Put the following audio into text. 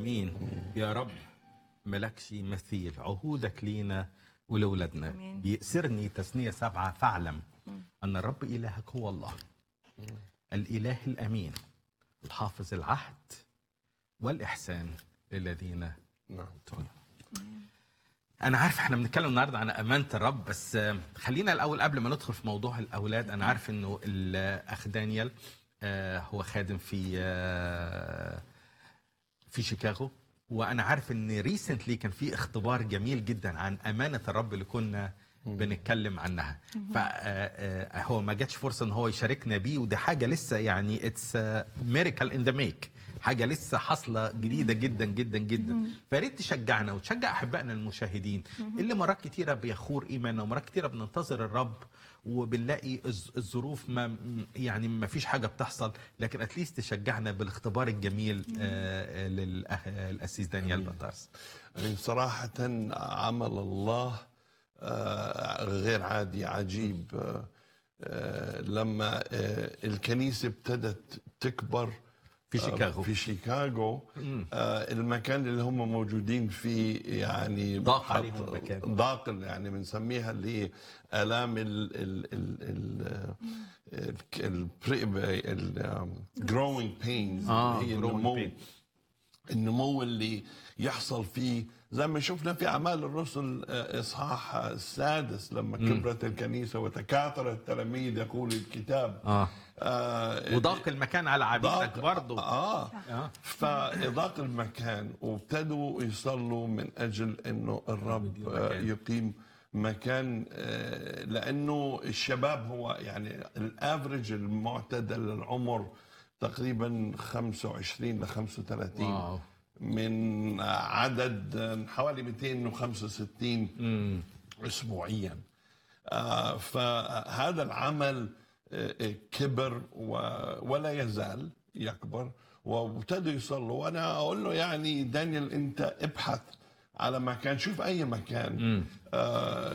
امين يا رب ملكش مثيل عهودك لينا ولولادنا آمين. بيأسرني تثنية سبعة فاعلم أن الرب إلهك هو الله الإله الأمين الحافظ العهد والإحسان للذين نعم تؤمنون أنا عارف إحنا بنتكلم النهاردة عن أمانة الرب بس آه، خلينا الأول قبل ما ندخل في موضوع الأولاد أنا عارف إنه الأخ دانيال آه، هو خادم في آه، في شيكاغو وانا عارف ان ريسنتلي كان في اختبار جميل جدا عن امانه الرب اللي كنا بنتكلم عنها فهو ما جاتش فرصه ان هو يشاركنا بيه ودي حاجه لسه يعني اتس ميريكل ان ذا ميك حاجه لسه حاصله جديده جدا جدا جدا فياريت تشجعنا وتشجع احبائنا المشاهدين اللي مرات كتيره بيخور ايماننا ومرات كتيره بننتظر الرب وبنلاقي الظ- الظروف ما يعني ما فيش حاجه بتحصل لكن اتليست تشجعنا بالاختبار الجميل آه، للاسيس دانيال بطارس يعني صراحة عمل الله آه، غير عادي عجيب آه، آه، لما آه، الكنيسة ابتدت تكبر في شيكاغو. في شيكاغو آه، المكان اللي هم موجودين فيه يعني ضاق عليهم المكان. ضاق يعني بنسميها اللي هي آلام ال ال ال ال ال growing pains آه، هي growing النمو pain. النمو اللي يحصل فيه زي ما شفنا في اعمال الرسل آه، اصحاح السادس لما كبرت الكنيسه وتكاثر التلاميذ يقول الكتاب اه آه وضاق المكان على عبيدك برضه اه آه. فضاق المكان وابتدوا يصلوا من اجل انه الرب يقيم آه، مكان. يقيم مكان آه، لانه الشباب هو يعني الافرج المعتدل العمر تقريبا 25 ل 35 واو. من عدد حوالي 265 مم. اسبوعيا آه، فهذا العمل آه، آه، كبر و- ولا يزال يكبر وابتدوا يصلوا وانا اقول له يعني دانيال انت ابحث على مكان شوف اي مكان آه